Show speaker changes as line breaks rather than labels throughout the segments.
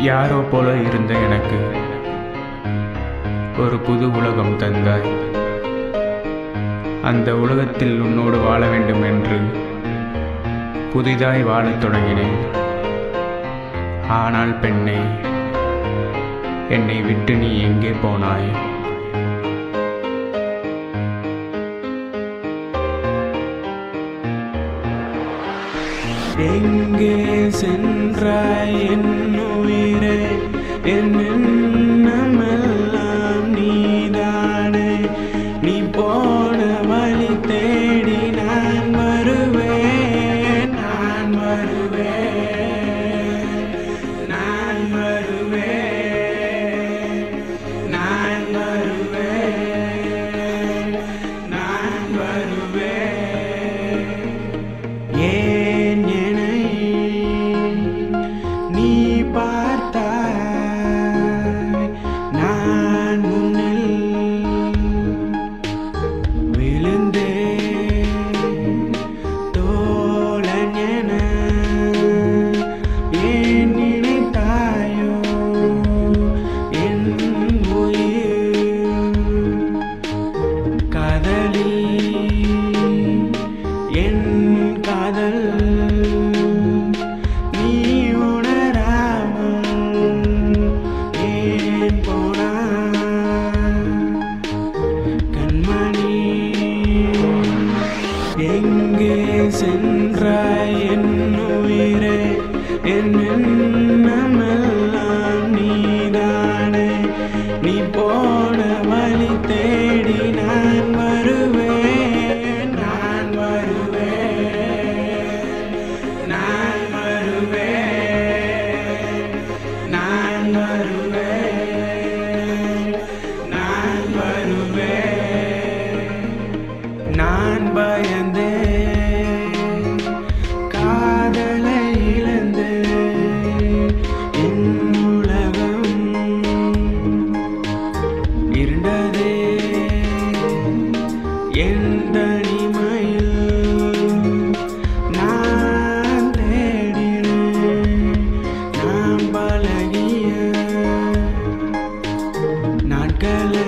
யாரோ போல இருந்த எனக்கு ஒரு புது உலகம் தந்தாய் அந்த உலகத்தில் உன்னோடு வாழ வேண்டும் என்று புதிதாய் வாழத் தொடங்கினேன் ஆனால் பெண்ணே என்னை விட்டு நீ எங்கே போனாய்
எங்கே சென்றாய் என் உயிரே என் எண்ணமெல்லாம் நீதானே நீ போன வழி தேடி நான் வருவேன் நான் வருவேன் நான் வருவேன் நான் வருவேன் நான் வருவேன் ஏன் என்னை நீ பார்த்தாய் நான் முன்னில் விழுந்தேன் தோழன் என ஏன் நினைத்தாயோ என் உயிர் காதலில் என் காதல் நீ உணராமல் ஏன் போனாய் கண்மணி எங்கே சென்றாய் என் உயிரே என் எண்ணமெல்லாம் நீதானே நீ போன வழி தேடி நான் வருவேன் நான் வருவேன் நான் வருவேன் நான் வருவேன் நான் வருவேன் நான் பயந்தேன் காதலை இழந்தேன் என் உலகம் இருண்டதே என் தனிமையில் நான் தேடினேன் நான் பழகிய நாட்களை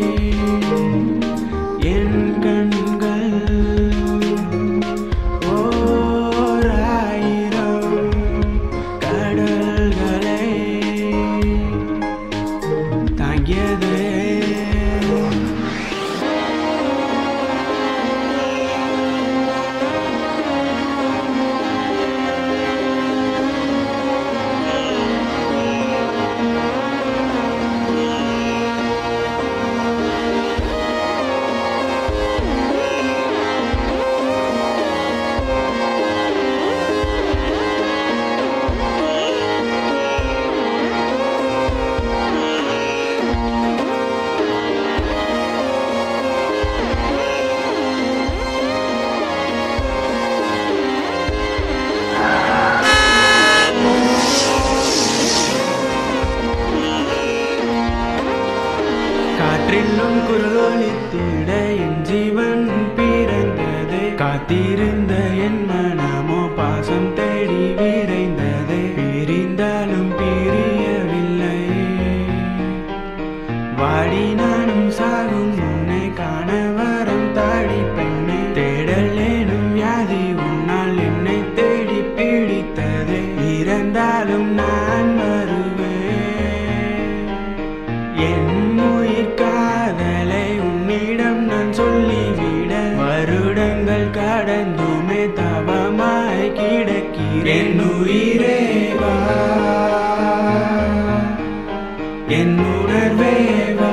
என் கண்கள் ஓர் ஆயிரம் கடல்களை தாங்கியதே காற்றிலும் குரலொலித்திட என் ஜீவன் பிறந்தது காத்திருந்த என் மனமோ பாசம் தேடி விரைந்தது பிரிந்தாலும் பிரியவில்லை வாடி நானும் சாகும் உன்னை காண வரம் தாடி பெண்ணை தேடல் எனும் வியாதி உன்னால் என்னை தேடி பிடித்தது இறந்தாலும் நான் வருவேன் என் உயிர் காதலை உன்னிடம் நான் சொல்லிவிட வருடங்கள் கடந்துமே தவமாய் கிடக்கிறேன் என் உயிரே வா என் உணர்வே வா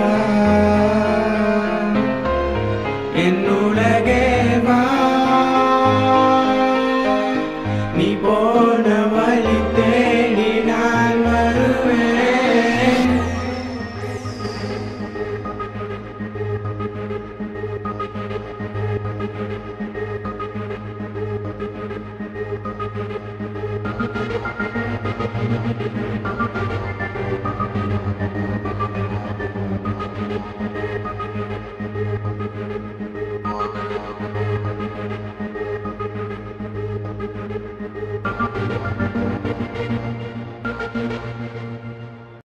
என் உலகே வா நீ போன வழி தேடி நான் வருவேன்
Thank